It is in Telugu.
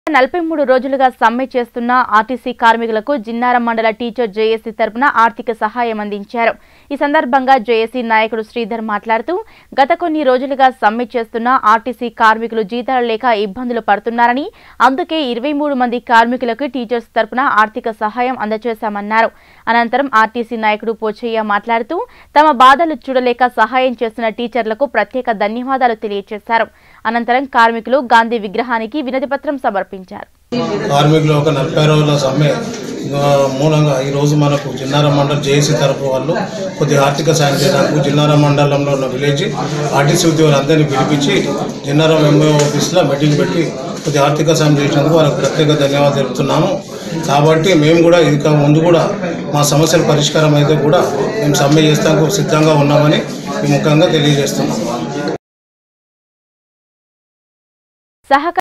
నలభై మూడు రోజులుగా సమ్మె చేస్తున్న ఆర్టీసీ కార్మికులకు జిన్నారం మండల టీచర్ జేఏసీ తరపున ఆర్థిక సహాయం అందించారు ఈ సందర్భంగా జేఏసీ నాయకుడు శ్రీధర్ మాట్లాడుతూ గత కొన్ని రోజులుగా సమ్మె చేస్తున్న ఆర్టీసీ కార్మికులు జీతాలు లేక ఇబ్బందులు పడుతున్నారని అందుకే ఇరవై మూడు మంది కార్మికులకు టీచర్స్ తరపున ఆర్థిక సహాయం అందజేశామన్నారు అనంతరం ఆర్టీసీ నాయకుడు పోచయ్య మాట్లాడుతూ తమ బాధలు చూడలేక సహాయం చేస్తున్న టీచర్లకు ప్రత్యేక ధన్యవాదాలు తెలియజేశారు అనంతరం కార్మికులు గాంధీ విగ్రహానికి వినతిపత్రం సమర్పించారు కార్మికులు ఒక నలభై రోజుల సమ్మె ఆ, మూలంగా ఈరోజు మనకు జిన్నారం మండలం జేఏసీ తరపు వాళ్ళు కొద్ది ఆర్థిక సాయం చేయడానికి జిన్నారం మండలంలో ఉన్న విలేజ్ ఆర్టీసీ ఉద్యోగులు అందరినీ పిలిపించి జిన్నారం ఎంఓ ఆఫీస్లో మీటింగ్ పెట్టి కొద్ది ఆర్థిక సాయం చేసినందుకు వాళ్ళకి ప్రత్యేక ధన్యవాదాలు తెలుపుతున్నాము కాబట్టి మేము కూడా ఇంకా ముందు కూడా మా సమస్యల పరిష్కారం అయితే కూడా మేము సమ్మె చేస్తానికి సిద్ధంగా ఉన్నామని ఈ ముఖంగా తెలియజేస్తున్నాము సహకార